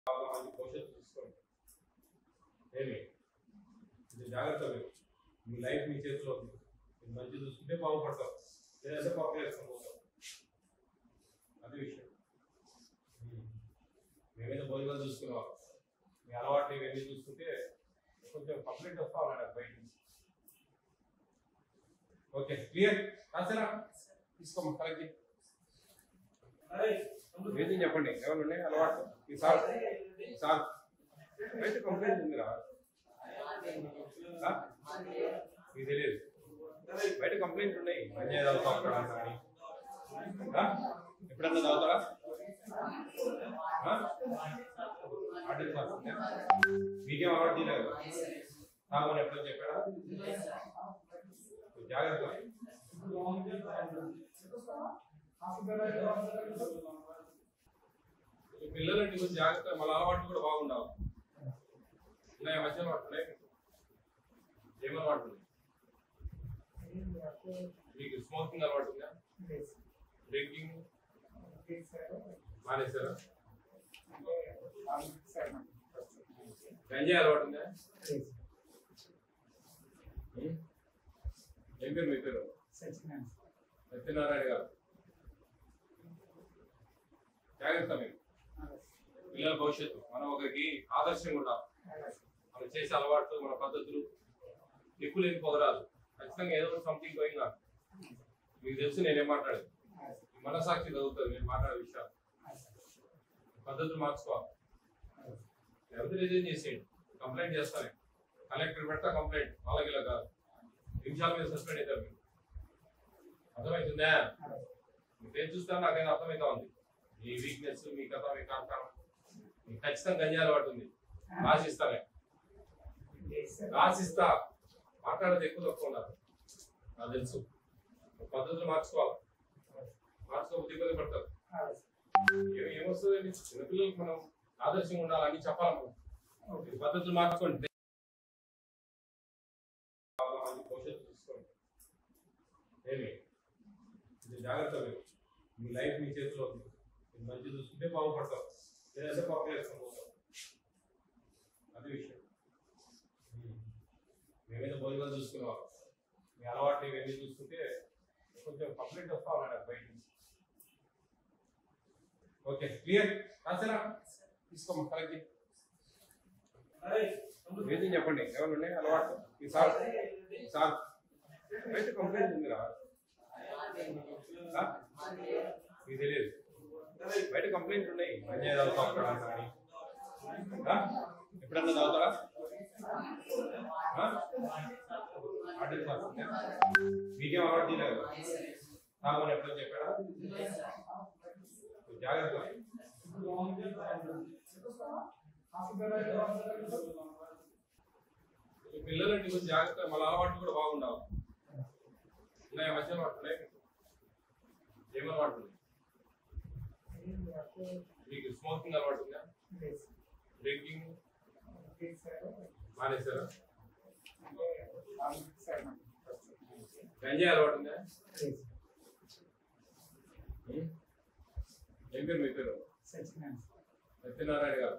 చాలా మంచి భవిష్యత్తు తీసుకోండి ఏమి ఇది జాగ్రత్త మీరు మీ లైఫ్ మీ చేతిలో ఉంది మీరు మంచి చూసుకుంటే బాగుపడతారు లేదంటే పక్కన వేసుకొని పోతారు అది విషయం ఉమ్. మేమైతే భోజనాలు చూసుకున్నాం మీ అలవాట్లు ఇవన్నీ చూసుకుంటే కొంచెం కంప్లైంట్ వస్తా ఉన్నాడు బయట నుంచి ఓకే క్లియర్ రాసేనా తీసుకోమ్మా కలెక్ట్ ఏది చెప్పండి ఎవరు ఉన్నాయి అలవాటు ఈసారి ఈసారి బయట కంప్లైంట్ ఉందిరా ఆ? మీకు తెలియదు బయట కంప్లైంట్ ఉన్నాయి మంచిగా చదువుతా ఉంటాడా కానీ ఆ? ఎప్పుడన్నా చదువుతారా ఆ? ఆర్డర్ చేస్తుందా? మీకేం అలవాటు చేయలేదు కదా తాగమని ఎప్పుడో చెప్పాడా జాగ్రత్త ఈ పిల్లలంటే కొంచెం జాగ్రత్త మళ్ళీ అలవాట్లు కూడా బాగుండాలి ఇలా మంచి అలవాటు ఉన్నాయి ఏం అలవాటు ఉన్నాయి మీకు స్మోకింగ్ అలవాటు ఉందా డ్రింకింగ్ మానేశారా గంజాయి అలవాటు ఉందా ఉం? ఏం పేరు మీ పేరు సత్యనారాయణ గారు జాగ్రత్త మీరు పిల్లల భవిష్యత్తు మనం ఒకరికి ఆదర్శంగా ఉండాలి మనం చేసే అలవాట్లు మన పద్ధతులు ఎక్కువ లేని పొగరాదు ఖచ్చితంగా ఏదో సంథింగ్ గోయింగ్ కాదు మీకు తెలుసు నేనేం మాట్లాడేది మీ మనసాక్షి చదువుతుంది నేను మాట్లాడే విషయాలు పద్ధతులు మార్చుకోవాలి లేకపోతే రిజైన్ చేసేయండి కంప్లైంట్ చేస్తానే కలెక్టర్ పెడతా కంప్లైంట్ వాళ్ళకి ఇలా కాదు నిమిషాల మీద సస్పెండ్ అవుతారు మీరు అర్థమవుతుందా మీకు ఏం చూస్తాను నాకైతే అర్థమవుతా ఉంది మీ వీక్నెస్ మీ కథ మీ కాంతారం మీకు ఖచ్చితంగా గంజాయి అలవాటు ఉంది రాసిస్తానే రాసిస్తా మాట్లాడేది ఎక్కువ తక్కువ ఉన్నారు నాకు తెలుసు పద్ధతులు మార్చుకోవాలి మార్చుకోకపోతే ఇబ్బంది పడతారు ఏం- ఏమొస్తుంది చిన్నపిల్లలకి మనం ఆదర్శంగా ఉండాలి అని చెప్పాలి మనం ఈ పద్ధతులు మార్చుకోండి చాలా మంచి భవిష్యత్తు తీసుకోండి ఏమి ఇది జాగ్రత్త మీరు మీ లైఫ్ మీ చేతిలో ఉంది మీరు మంచి చూసుకుంటే బాగుపడతారు లేదంటే పక్కన వేసుకొని పోతారు అది విషయం ఉమ్. మేమైతే భోజనాలు చూసుకున్నాం మీ అలవాట్లు ఇవన్నీ చూసుకుంటే కొంచెం కంప్లైంట్ వస్తా ఉన్నాడు బయట నుంచి ఓకే క్లియర్ రాసేనా తీసుకోమ్మా కలెక్ట్ ఏది చెప్పండి ఎవరు ఉన్నాయి అలవాటు ఈసారి ఈసారి బయట కంప్లైంట్ ఉందిరా ఆ? మీకు తెలియదు బయట కంప్లైంట్ ఉన్నాయి మంచిగా చదువుతా ఉంటాడా కానీ ఆ? ఎప్పుడన్నా చదువుతారా ఆ? ఆర్డర్ చేస్తుందా? మీకేం అలవాటు చేయలేదు కదా తాగమని ఎప్పుడో చెప్పాడా జాగ్రత్త ఈ పిల్లలంటే కొంచెం జాగ్రత్త మళ్ళీ అలవాట్లు కూడా బాగుండాలి ఇలా మంచి అలవాటు ఉన్నాయి ఏం అలవాటు ఉన్నాయి మీకు స్మోకింగ్ అలవాటు ఉందా డ్రింకింగ్ మానేశారా గంజాయి అలవాటు ఉందా ఉం? ఏం పేరు మీ పేరు సత్యనారాయణ గారు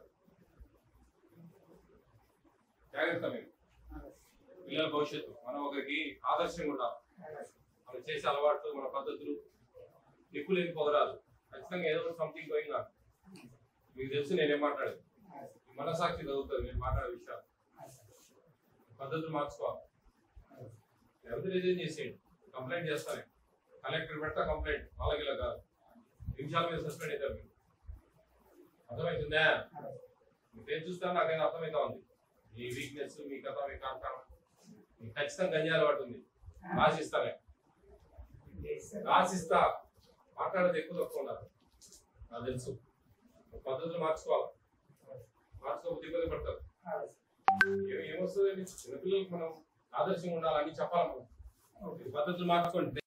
జాగ్రత్త మీరు పిల్లల భవిష్యత్తు మనం ఒకరికి ఆదర్శంగా ఉండాలి మనం చేసే అలవాట్లు మన పద్ధతులు ఎక్కువ లేని పొగరాదు ఖచ్చితంగా ఏదో సంథింగ్ గోయింగ్ కాదు మీకు తెలుసు నేనేం మాట్లాడేది మీ మనసాక్షి చదువుతుంది నేను మాట్లాడే విషయాలు పద్ధతులు మార్చుకోవాలి లేకపోతే రిజైన్ చేసేయండి కంప్లైంట్ చేస్తానే కలెక్టర్ పెడతా కంప్లైంట్ వాళ్ళకి ఇలా కాదు నిమిషాల మీద సస్పెండ్ అవుతారు మీరు అర్థమవుతుందా మీకు ఏం చూస్తాను నాకైతే అర్థమవుతా ఉంది మీ వీక్నెస్ మీ కథ మీ కాంతారం మీకు ఖచ్చితంగా గంజాయి అలవాటు ఉంది రాసిస్తానే రాసిస్తా మాట్లాడేది ఎక్కువ తక్కువ ఉన్నారు నాకు తెలుసు పద్ధతులు మార్చుకోవాలి మార్చుకోకపోతే ఇబ్బంది పడతారు ఏం- ఏమొస్తుంది చిన్నపిల్లలకి మనం ఆదర్శంగా ఉండాలని చెప్పాలి మనం ఈ పద్ధతులు మార్చుకోండి